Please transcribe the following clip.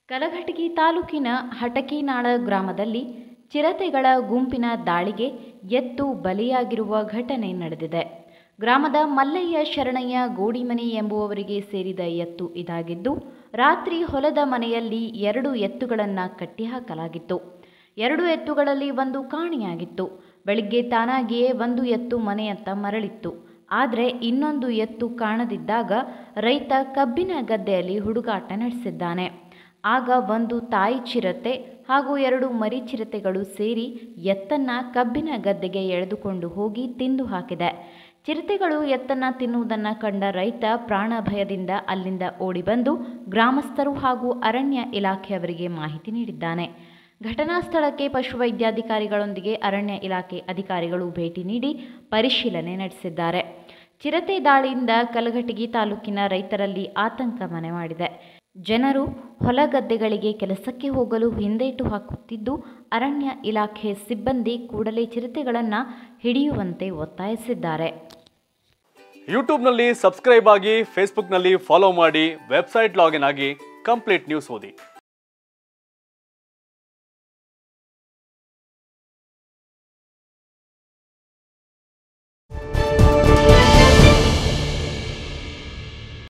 ಕಲಘಟಗಿ ತಾಲೂಕಿನ ಹಟಕಿನಾಳ ಗ್ರಾಮದಲ್ಲಿ ಚಿರತೆಗಳ ಗುಂಪಿನ ದಾಳಿಗೆ ಎತ್ತು ಬಲಿಯಾಗಿರುವ ಘಟನೆ ನಡೆದಿದೆ ಗ್ರಾಮದ ಮಲ್ಲಯ್ಯ ಶರಣಯ್ಯ ಗೋಡಿಮನಿ ಎಂಬುವವರಿಗೆ ಸೇರಿದ ಎತ್ತು ಇದಾಗಿದ್ದು ರಾತ್ರಿ ಹೊಲದ ಮನೆಯಲ್ಲಿ ಎರಡು ಎತ್ತುಗಳನ್ನು ಕಟ್ಟಿಹಾಕಲಾಗಿತ್ತು ಎರಡು ಎತ್ತುಗಳಲ್ಲಿ ಒಂದು ಕಾಣೆಯಾಗಿತ್ತು ಬೆಳಿಗ್ಗೆ ತಾನಾಗಿಯೇ ಒಂದು ಎತ್ತು ಮನೆಯತ್ತ ಮರಳಿತ್ತು ಆದರೆ ಇನ್ನೊಂದು ಎತ್ತು ಕಾಣದಿದ್ದಾಗ ರೈತ ಕಬ್ಬಿನ ಗದ್ದೆಯಲ್ಲಿ ಹುಡುಗಾಟ ನಡೆಸಿದ್ದಾನೆ ಆಗ ಒಂದು ತಾಯಿ ಚಿರತೆ ಹಾಗೂ ಎರಡು ಮರಿ ಚಿರತೆಗಳು ಸೇರಿ ಎತ್ತನ್ನ ಕಬ್ಬಿನ ಗದ್ದೆಗೆ ಎಳೆದುಕೊಂಡು ಹೋಗಿ ತಿಂದು ಹಾಕಿದೆ ಚಿರತೆಗಳು ಎತ್ತನ್ನ ತಿನ್ನುವುದನ್ನು ಕಂಡ ರೈತ ಪ್ರಾಣ ಭಯದಿಂದ ಅಲ್ಲಿಂದ ಓಡಿಬಂದು ಗ್ರಾಮಸ್ಥರು ಹಾಗೂ ಅರಣ್ಯ ಇಲಾಖೆಯವರಿಗೆ ಮಾಹಿತಿ ನೀಡಿದ್ದಾನೆ ಘಟನಾ ಸ್ಥಳಕ್ಕೆ ಪಶುವೈದ್ಯಾಧಿಕಾರಿಗಳೊಂದಿಗೆ ಅರಣ್ಯ ಇಲಾಖೆ ಅಧಿಕಾರಿಗಳು ಭೇಟಿ ನೀಡಿ ಪರಿಶೀಲನೆ ನಡೆಸಿದ್ದಾರೆ ಚಿರತೆ ದಾಳಿಯಿಂದ ಕಲಘಟಗಿ ತಾಲೂಕಿನ ರೈತರಲ್ಲಿ ಆತಂಕ ಮನೆ ಮಾಡಿದೆ ಜನರು ಹೊಲಗದ್ದೆಗಳಿಗೆ ಕೆಲಸಕ್ಕೆ ಹೋಗಲು ಹಿಂದೇಟು ಹಾಕುತ್ತಿದ್ದು ಅರಣ್ಯ ಇಲಾಖೆ ಸಿಬ್ಬಂದಿ ಕೂಡಲೇ ಚಿರತೆಗಳನ್ನು ಹಿಡಿಯುವಂತೆ ಒತ್ತಾಯಿಸಿದ್ದಾರೆ ಯೂಟ್ಯೂಬ್ನಲ್ಲಿ ಸಬ್ಸ್ಕ್ರೈಬ್ ಆಗಿ ಫೇಸ್ಬುಕ್ನಲ್ಲಿ ಫಾಲೋ ಮಾಡಿ ವೆಬ್ಸೈಟ್ ಲಾಗಿನ್ ಆಗಿ ಕಂಪ್ಲೀಟ್ ನ್ಯೂಸ್ ಓದಿ